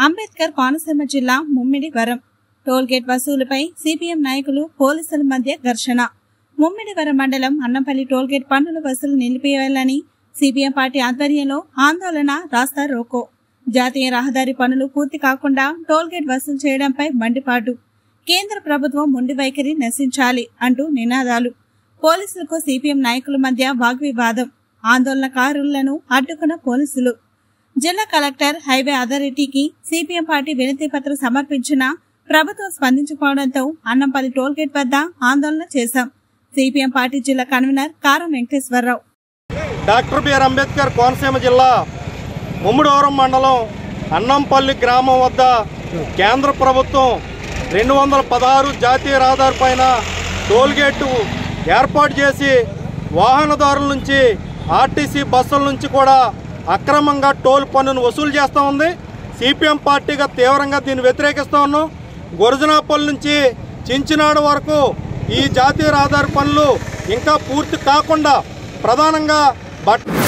అంబేద్కర్ కోనసీమ జిల్లా ముమ్మిడి వరం tollgate వసూలుపై CPM నాయకులు పోలీసుల మధ్య ఘర్షణ ముమ్మిడివరం మండలం అన్నంపల్లి టోల్గేట్ పన్నుల వసూలు నిలిపివేయాలని సిపిఎం పార్టీ ఆధ్వర్యంలో ఆందోళన రాస్తా రోకో జాతీయ రహదారి పనులు పూర్తి కాకుండా టోల్గేట్ వసూలు చేయడంపై మండిపాటు కేంద్ర ప్రభుత్వం మొండి వైఖరి నశించాలి అంటూ నినాదాలు పోలీసులకు సిపిఎం నాయకుల మధ్య వాగ్వివాదం ఆందోళనకారులను అడ్డుకున్న పోలీసులు జిల్లా కలెక్టర్ హైవే అథారిటీకి సిపిఎం పార్టీ వినతి పత్రం సమర్పించిన ప్రభుత్వం స్పందించుకోవడంతో అన్నంపల్లి టోల్గేట్ వద్ద ఆందోళన చేశాం సిపిఎం పార్టీ జిల్లా కన్వీనర్ కారం వెంకటేశ్వరరావు డాక్టర్ బిఆర్ అంబేద్కర్ కోనసీమ జిల్లా ముమ్మిడివరం మండలం అన్నంపల్లి గ్రామం వద్ద కేంద్ర ప్రభుత్వం రెండు వందల పదహారు జాతీయ రహదారి పైన టోల్గేటు ఏర్పాటు చేసి వాహనదారుల నుంచి ఆర్టీసీ బస్సుల నుంచి కూడా అక్రమంగా టోల్ పన్నును వసూలు చేస్తూ ఉంది సిపిఎం పార్టీగా తీవ్రంగా దీన్ని వ్యతిరేకిస్తూ ఉన్నాం గొరజనాపల్లి నుంచి చించినాడు వరకు ఈ జాతీయ రహదారి పనులు ఇంకా పూర్తి కాకుండా ప్రధానంగా బట్